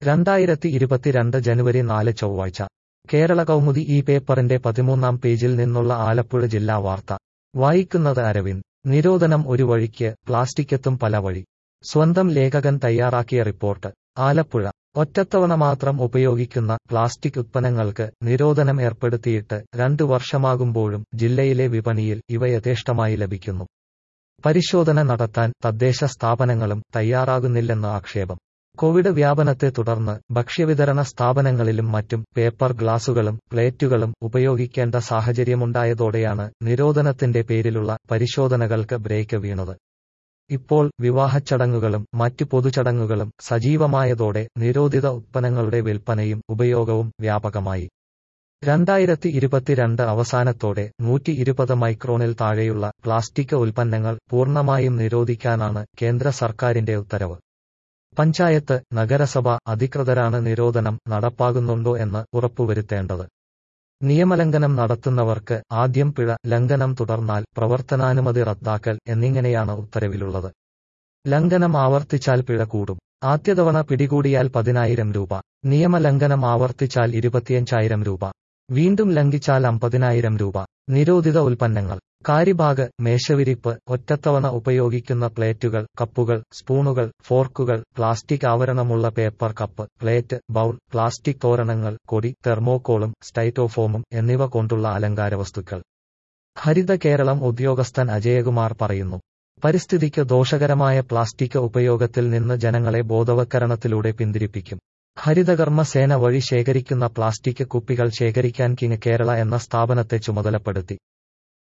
രണ്ടായിരത്തി ഇരുപത്തിരണ്ട് ജനുവരി നാല് ചൊവ്വാഴ്ച കേരള കൗമുദി ഈ പേപ്പറിന്റെ പതിമൂന്നാം പേജിൽ നിന്നുള്ള ആലപ്പുഴ ജില്ലാ വാർത്ത വായിക്കുന്നത് അരവിന്ദ് നിരോധനം ഒരു വഴിക്ക് പ്ലാസ്റ്റിക്കെത്തും പല വഴി സ്വന്തം ലേഖകൻ തയ്യാറാക്കിയ റിപ്പോർട്ട് ആലപ്പുഴ ഒറ്റത്തവണ മാത്രം ഉപയോഗിക്കുന്ന പ്ലാസ്റ്റിക് ഉത്പന്നങ്ങൾക്ക് നിരോധനം ഏർപ്പെടുത്തിയിട്ട് രണ്ടു വർഷമാകുമ്പോഴും ജില്ലയിലെ വിപണിയിൽ ഇവ യഥേഷ്ടമായി ലഭിക്കുന്നു പരിശോധന നടത്താൻ തദ്ദേശ സ്ഥാപനങ്ങളും തയ്യാറാകുന്നില്ലെന്ന് ആക്ഷേപം കോവിഡ് വ്യാപനത്തെ തുടർന്ന് ഭക്ഷ്യവിതരണ സ്ഥാപനങ്ങളിലും മറ്റും പേപ്പർ ഗ്ലാസുകളും പ്ലേറ്റുകളും ഉപയോഗിക്കേണ്ട സാഹചര്യമുണ്ടായതോടെയാണ് നിരോധനത്തിന്റെ പേരിലുള്ള പരിശോധനകൾക്ക് ബ്രേക്ക് വീണത് ഇപ്പോൾ വിവാഹച്ചടങ്ങുകളും മറ്റു പൊതുചടങ്ങുകളും സജീവമായതോടെ നിരോധിത ഉത്പന്നങ്ങളുടെ വിൽപ്പനയും ഉപയോഗവും വ്യാപകമായി രണ്ടായിരത്തി ഇരുപത്തിരണ്ട് അവസാനത്തോടെ നൂറ്റി ഇരുപത് മൈക്രോണിൽ താഴെയുള്ള പ്ലാസ്റ്റിക് ഉൽപ്പന്നങ്ങൾ പൂർണ്ണമായും നിരോധിക്കാനാണ് കേന്ദ്ര സർക്കാരിന്റെ ഉത്തരവ് പഞ്ചായത്ത് നഗരസഭ അധികൃതരാണ് നിരോധനം നടപ്പാകുന്നുണ്ടോ എന്ന് ഉറപ്പുവരുത്തേണ്ടത് നിയമലംഘനം നടത്തുന്നവർക്ക് ആദ്യം പിഴ ലംഘനം തുടർന്നാൽ പ്രവർത്തനാനുമതി റദ്ദാക്കൽ എന്നിങ്ങനെയാണ് ഉത്തരവിലുള്ളത് ലംഘനം ആവർത്തിച്ചാൽ പിഴ കൂടും ആദ്യതവണ പിടികൂടിയാൽ പതിനായിരം രൂപ നിയമലംഘനം ആവർത്തിച്ചാൽ ഇരുപത്തിയഞ്ചായിരം രൂപ വീണ്ടും ലംഘിച്ചാൽ അമ്പതിനായിരം രൂപ നിരോധിത ഉൽപ്പന്നങ്ങൾ കാരിബാഗ് മേശവിരിപ്പ് ഒറ്റത്തവണ ഉപയോഗിക്കുന്ന പ്ലേറ്റുകൾ കപ്പുകൾ സ്പൂണുകൾ ഫോർക്കുകൾ പ്ലാസ്റ്റിക് ആവരണമുള്ള paper cup plate bowl plastic തോരണങ്ങൾ കൊടി തെർമോക്കോളും സ്റ്റൈറ്റോഫോമും എന്നിവ കൊണ്ടുള്ള അലങ്കാര വസ്തുക്കൾ ഹരിത കേരളം ഉദ്യോഗസ്ഥൻ അജയകുമാർ പറയുന്നു പരിസ്ഥിതിക്ക് ദോഷകരമായ പ്ലാസ്റ്റിക് ഉപയോഗത്തിൽ നിന്ന് ജനങ്ങളെ ബോധവൽക്കരണത്തിലൂടെ പിന്തിരിപ്പിക്കും ഹരിതകർമ്മ സേന വഴി ശേഖരിക്കുന്ന പ്ലാസ്റ്റിക് കുപ്പികൾ ശേഖരിക്കാൻ കിങ് കേരള എന്ന സ്ഥാപനത്തെ ചുമതലപ്പെടുത്തി